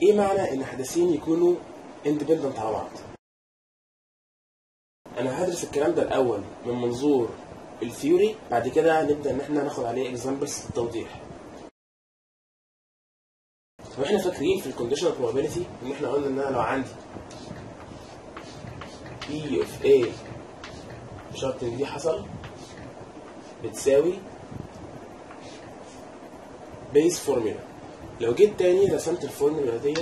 ايه معنى ان حدثين يكونوا اندبندنت على بعض انا هدرس الكلام ده الاول من منظور الثيوري بعد كده نبدا ان احنا ناخد عليه اكزامبلز توضيح واحنا فاكرين في الكونديشنال probability ان احنا قلنا ان انا لو عندي P of A بشرط ان دي حصل بتساوي بيس فورمولا لو جيت تاني رسمت الفورمولا دي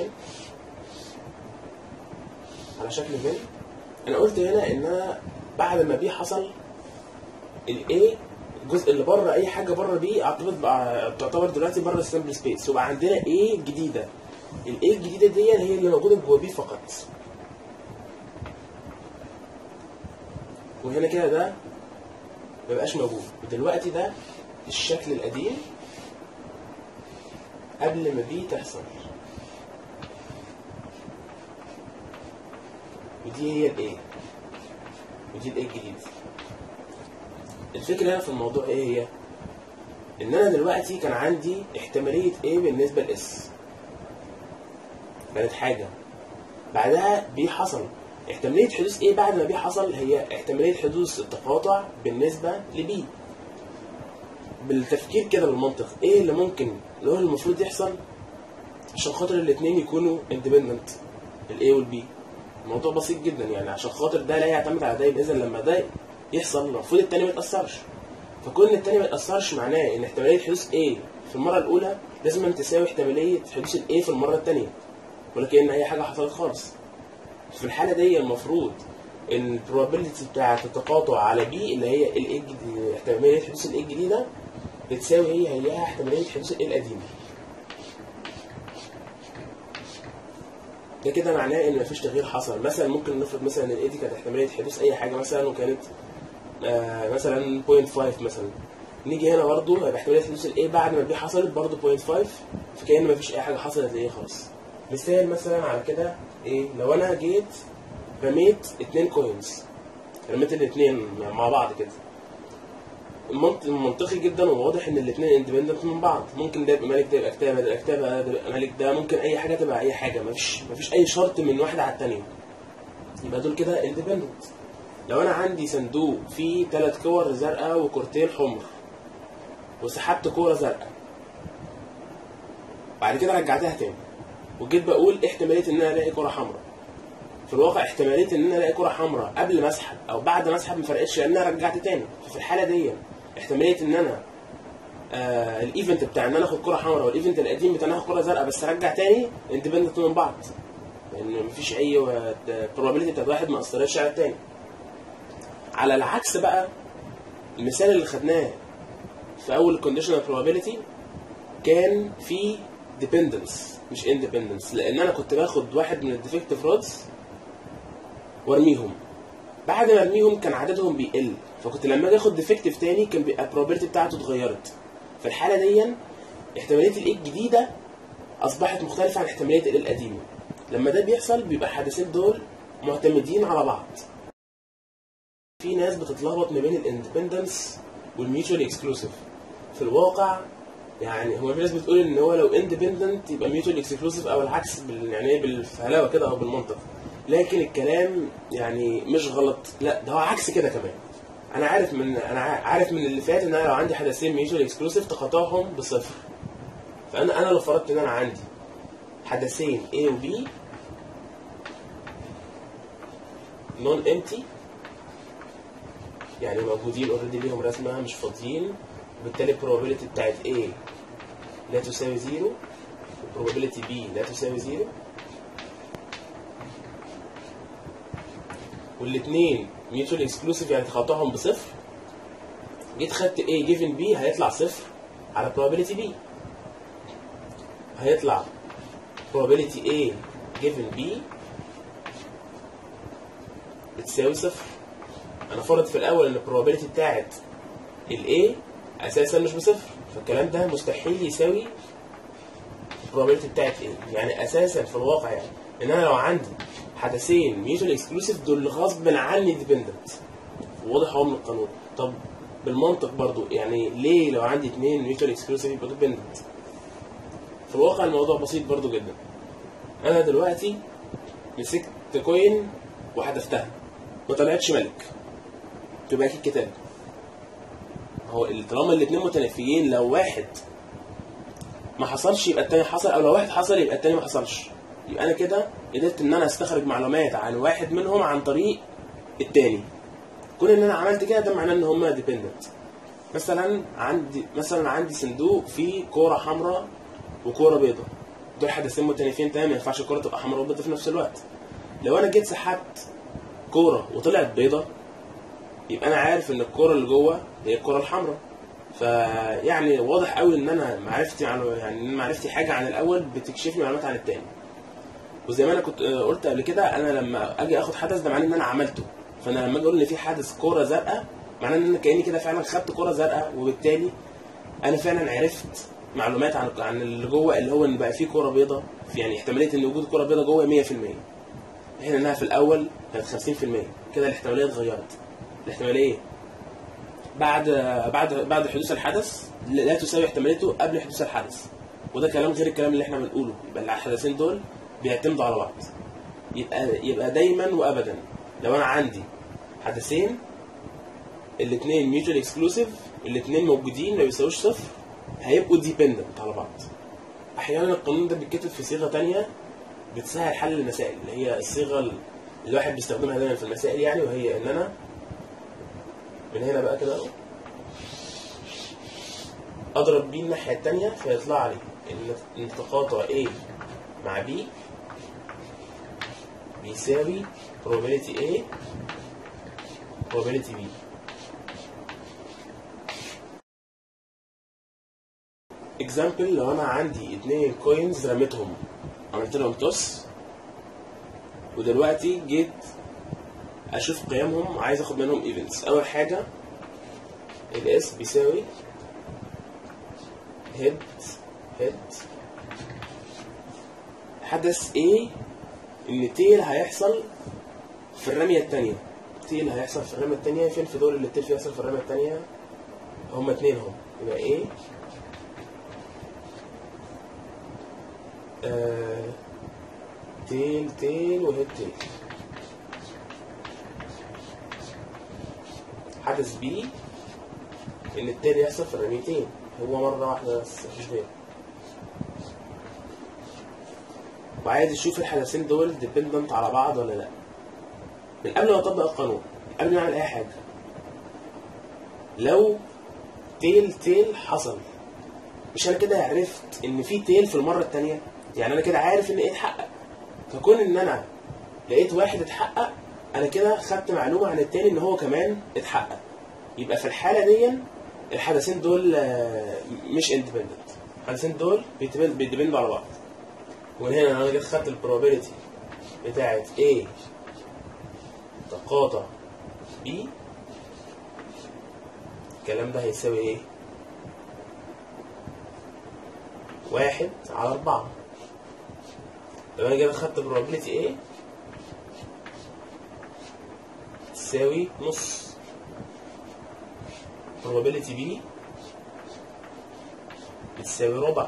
على شكل فين انا قلت هنا ان انا بعد ما بي حصل الاي الجزء اللي بره اي حاجه بره بي اعتبر بقى- تعتبر دلوقتي بره السمبل سبيس وبقى عندنا ايه جديده الايه الجديده دي هي اللي موجوده جوه بي فقط وهنا كده ده مبقاش موجود ودلوقتي ده الشكل القديم قبل ما بي تحصل ودي هي الايه ودي الايه الجديد الفكره في الموضوع ايه هي ان انا دلوقتي كان عندي احتماليه ايه بالنسبه لاس كانت حاجه بعدها بي حصل احتماليه حدوث ايه بعد ما بي حصل هي احتماليه حدوث التقاطع بالنسبه لبي بالتفكير كده بالمنطق ايه اللي ممكن اللي هو المفروض يحصل عشان خاطر الاثنين يكونوا اندبندنت الاي والبي الموضوع بسيط جدا يعني عشان خاطر ده لا يعتمد على ده يبقى اذا لما ده يحصل المفروض التاني ما يتاثرش فكون ان التاني ما يتاثرش معناه ان احتماليه حدوث A في المره الاولى لازم أن تساوي احتماليه حدوث ال A في المره الثانيه ولا كأن اي حاجه حصلت خالص في الحاله دي المفروض ان البروبابيلتي بتاعه التقاطع على B اللي هي ال A الجديدة- احتماليه حدوث ال A الجديده بتساوي هي هيها احتماليه حدوث ال A القديمه ده كده معناه ان مفيش تغيير حصل مثلا ممكن نفرض مثلا ان الاي دي كانت احتماليه حدوث اي حاجه مثلا وكانت آه مثلا 0.5 مثلا نيجي هنا برضه هيبقى احتماليه حدوث الاي بعد ما البي حصلت برضه 0.5 فكأن مفيش اي حاجه حصلت لايه خالص مثال مثلا على كده ايه لو انا جيت رميت اتنين كوينز رميت الاتنين مع بعض كده المنط- منطقي جدا وواضح ان الاثنين اندبندنت من بعض ممكن ده يبقى مالك ده يبقى كتابه ده يبقى كتابه ده يبقى مالك ده ممكن اي حاجه تبقى اي حاجه مفيش مفيش اي شرط من واحده على الثانيه يبقى دول كده اندبندنت لو انا عندي صندوق فيه ثلاث كور زرقاء وكورتين حمر وسحبت كوره زرقاء بعد كده رجعتها تاني وجيت بقول إيه احتماليه ان انا الاقي كوره حمراء في الواقع احتماليه ان انا الاقي كوره حمراء قبل ما اسحب او بعد ما اسحب ما فرقتش لان انا رجعت تاني ففي الحاله دي احتماليه ان انا آه الايفنت بتاع ان انا اخد كره حمراء والايفنت القديم بتاع ان انا اخد كره زرقاء بس ارجع تاني اندبندنت من بعض لان مفيش اي probability بتاعت واحد ما اثرتش على التاني على العكس بقى المثال اللي خدناه في اول conditional probability كان في dependence مش independence لان انا كنت باخد واحد من الديفكتيف رودز وارميهم بعد ما ارميهم كان عددهم بيقل فكنت لما اجي اخد ديفكتيف تاني كان بيبقى البروبابيلتي بتاعته اتغيرت في الحاله دي احتماليه الايه الجديده اصبحت مختلفه عن احتماليه الايه القديمه لما ده بيحصل بيبقى الحدثين دول معتمدين على بعض في ناس بتتلخبط ما بين الاندبندنس والميوتشوال اكسكلوسيف في الواقع يعني هو في ناس بتقول ان هو لو اندبندنت يبقى ميوتشوال اكسكلوسيف او العكس بال يعني ايه بالفهلاوه كده او بالمنطق لكن الكلام يعني مش غلط لا ده هو عكس كده كمان انا عارف من انا عارف من اللي فات ان انا لو عندي حدثين ميوتشوال اكسكلوسيف تقاطعهم بصفر فانا انا لو فرضت ان انا عندي حدثين A و B نون امتي يعني موجودين اوريدي ليهم رسمه مش فاضيين وبالتالي البروبابيلتي بتاعت A لا تساوي زيرو والبروبابيلتي B لا تساوي زيرو والاثنين ميوتوال اكسكلوسيف يعني تقاطعهم بصفر جيت خدت A جيفن B هيطلع صفر على probability B هيطلع probability A جيفن B بتساوي صفر انا فرض في الاول ان البروبابيلتي بتاعت ال A اساسا مش بصفر فالكلام ده مستحيل يساوي البروبابيلتي بتاعت A يعني اساسا في الواقع يعني ان انا لو عندي حدثين ميوتوال اكسكلوسيف دول غصب عني ديبندنت واضح هو من القانون طب بالمنطق برضو يعني ليه لو عندي اثنين ميوتوال اكسكلوسيف يبقوا ديبندنت في الواقع الموضوع بسيط برضو جدا انا دلوقتي مسكت كوين وحذفتها ما طلعتش ملك تبقى اكيد كتاب هو ال- طالما الاثنين متنافيين لو واحد ما حصلش يبقى التاني حصل او لو واحد حصل يبقى التاني ما حصلش يبقى انا كده قدرت ان انا استخرج معلومات عن واحد منهم عن طريق التاني كون ان انا عملت كده ده معناه ان هما ديبندنت مثلا عندي مثلا عندي صندوق فيه كوره حمراء وكوره بيضاء دول حدثين متنافيين تماما ما ينفعش الكوره تبقى حمراء وبيضاء في نفس الوقت لو انا جيت سحبت كوره وطلعت بيضاء يبقى انا عارف ان الكوره اللي جوه هي الكوره الحمراء فيعني واضح قوي ان انا معرفتي عن يعني ان معرفتي حاجه عن الاول بتكشف لي معلومات عن التاني وزي ما انا كنت آه، قلت قبل كده انا لما اجي اخد حدث ده معناه ان انا عملته فانا لما اجي اقول ان في حدث كوره زرقاء معناه ان انا كاني كده فعلا خدت كوره زرقاء وبالتالي انا فعلا عرفت معلومات عن عن اللي جوه اللي هو ان بقى في كوره بيضاء في يعني احتماليه ان وجود كوره بيضاء جوه 100% هنا انها في الاول كانت 50% كده الاحتماليه اتغيرت الاحتماليه ايه؟ بعد بعد بعد حدوث الحدث لا تساوي احتماليته قبل حدوث الحدث وده كلام غير الكلام اللي احنا بنقوله يبقى الحدثين دول بيعتمدوا على بعض يبقى يبقى دايما وابدا لو انا عندي حدثين الاثنين ميوتوال اكسكلوسيف الاثنين موجودين ما بيساويش صفر هيبقوا ديبندنت على بعض احيانا القانون ده بيتكتب في صيغه تانية بتسهل حل المسائل اللي هي الصيغه اللي الواحد بيستخدمها دايما في المسائل يعني وهي ان انا من هنا بقى كده اضرب بيه الناحيه التانية فيطلع لي ان ان تقاطع A مع B بيساوي probability A probability B اكزامبل لو انا عندي اتنين كوينز رميتهم عملت لهم توس ودلوقتي جيت اشوف قيمهم عايز اخد منهم ايفنتس اول حاجه الاس بيساوي هيد هيد حدث ايه ان تيل هيحصل في الرميه الثانيه تيل هيحصل في الرميه الثانيه فين في دول اللي التيل فيه هيحصل في الرميه الثانيه هما اتنين هم يبقى ايه آه تيل تيل وهيد تيل حدث بي ان التاني يحصل في الرميتين هو مرة واحدة بس مفيش غير وعايز اشوف الحدثين دول ديبندنت على بعض ولا لا من قبل ما اطبق القانون قبل ما اعمل اي حاجة لو تيل تيل حصل مش انا كده عرفت ان في تيل في المرة التانية يعني انا كده عارف ان ايه اتحقق فكون ان انا لقيت واحد اتحقق انا كده خدت معلومه عن التاني ان هو كمان اتحقق يبقى في الحاله دي الحدثين دول آه، مش اندبندنت الحدثين دول بيتبند- بيدبندوا على بعض ومن هنا انا جيت خدت البروبابيلتي بتاعت A تقاطع B الكلام ده هيساوي ايه؟ واحد على أربعة لو أنا كده خدت probability A تساوي نص probability B بتساوي ربع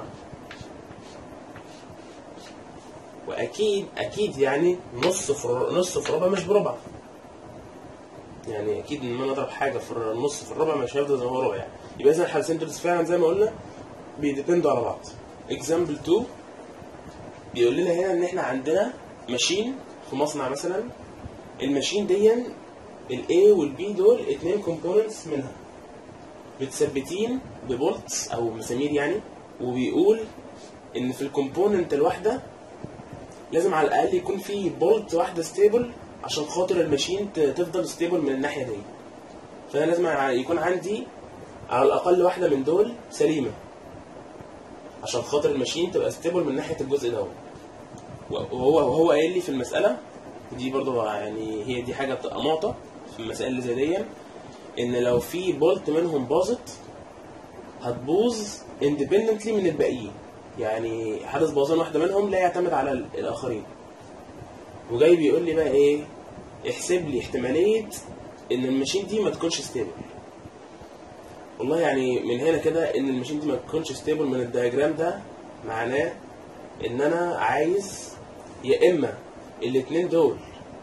واكيد اكيد يعني نص في ر- نص في ربع مش بربع يعني اكيد ان انا اضرب حاجه في النص في الربع مش هيفضل زي ما هو ربع يعني يبقى اذا الحالتين دول فعلا زي ما قلنا بيديبندوا على بعض اكزامبل 2 بيقول لنا هنا ان احنا عندنا ماشين في مصنع مثلا الماشين دي الاي والبي دول اتنين كومبوننتس منها متثبتين ببولتس او مسامير يعني وبيقول ان في الكومبوننت الواحده لازم على الاقل يكون في بولت واحده ستيبل عشان خاطر الماشين ت- تفضل ستيبل من الناحيه دي فانا لازم ع- يكون عندي على الاقل واحده من دول سليمه عشان خاطر الماشين تبقى ستيبل من ناحيه الجزء ده وهو وهو قايل لي في المساله دي برضه يعني هي دي حاجه بتبقى معطى في المسائل اللي زي دي ان لو في بولت منهم باظت هتبوظ اندبندنتلي من الباقيين يعني حدث بوظان واحده منهم لا يعتمد على ال- الاخرين وجاي بيقول لي بقى ايه احسب لي احتماليه ان الماشين دي ما تكونش ستيبل والله يعني من هنا كده ان الماشين دي ما تكونش ستيبل من الدياجرام ده معناه ان انا عايز يا اما الاثنين دول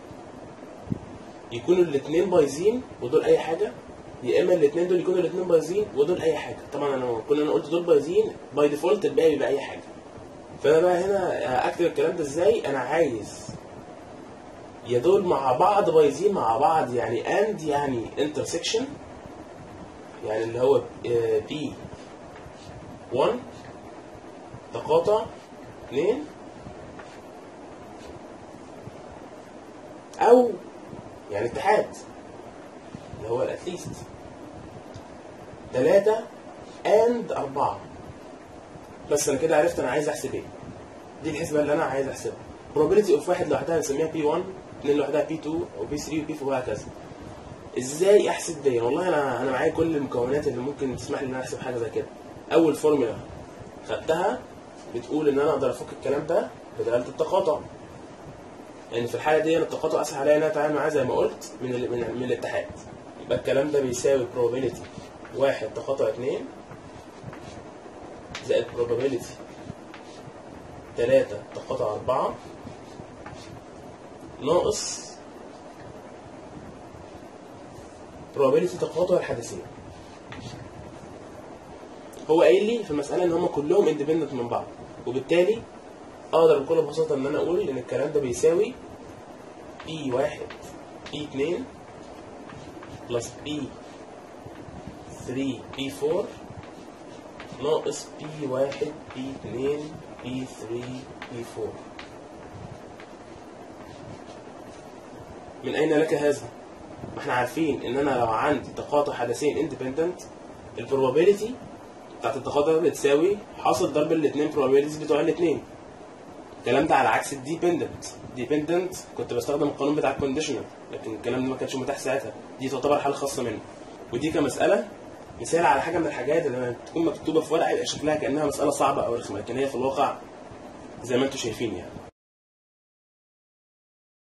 يكونوا الاثنين بايظين ودول اي حاجه يا اما الاثنين دول يكونوا الاثنين بايظين ودول اي حاجه طبعا انا كل انا قلت دول بايظين باي ديفولت الباقي بيبقى اي حاجه فانا بقى هنا اكتب الكلام ده ازاي انا عايز يا دول مع بعض بايظين مع بعض يعني اند يعني انترسكشن يعني اللي هو بي 1 تقاطع 2 او يعني اتحاد اللي هو الاتليست ثلاثة اند أربعة بس أنا كده عرفت أنا عايز أحسب إيه دي الحسبة اللي أنا عايز أحسبها probability of واحد لوحدها نسميها P1 اثنين لوحدها P2 و P3 و P4 وهكذا ازاي احسب دي والله انا انا معايا كل المكونات اللي ممكن تسمح لي ان انا احسب حاجه زي كده اول فورمولا خدتها بتقول ان انا اقدر افك الكلام ده بدلاله التقاطع يعني في الحاله دي أنا التقاطع اسهل عليا ان انا اتعامل معاه زي ما قلت من ال من, من الاتحاد يبقى الكلام ده بيساوي probability واحد تقاطع اتنين زائد probability تلاتة تقاطع أربعة ناقص probability تقاطع الحدثين هو قايل لي في المسألة إن هم كلهم independent من بعض وبالتالي أقدر بكل بساطة إن أنا أقول إن الكلام ده بيساوي P واحد P اتنين بلس P 3 P 4 ناقص P واحد P اتنين P 3 P 4 من أين لك هذا؟ ما احنا عارفين ان انا لو عندي تقاطع حدثين اندبندنت البروبابيلتي بتاعت التقاطع بتساوي حاصل ضرب الاثنين probabilities بتوع الاثنين الكلام ده على عكس الديبندنت ديبندنت كنت بستخدم القانون بتاع الكونديشنال لكن الكلام ده ما كانش متاح ساعتها دي تعتبر حاله خاصه منه ودي كمساله مثال على حاجه من الحاجات اللي لما تكون مكتوبه في ورقه يبقى شكلها كانها مساله صعبه او رخمه لكن هي في الواقع زي ما انتم شايفين يعني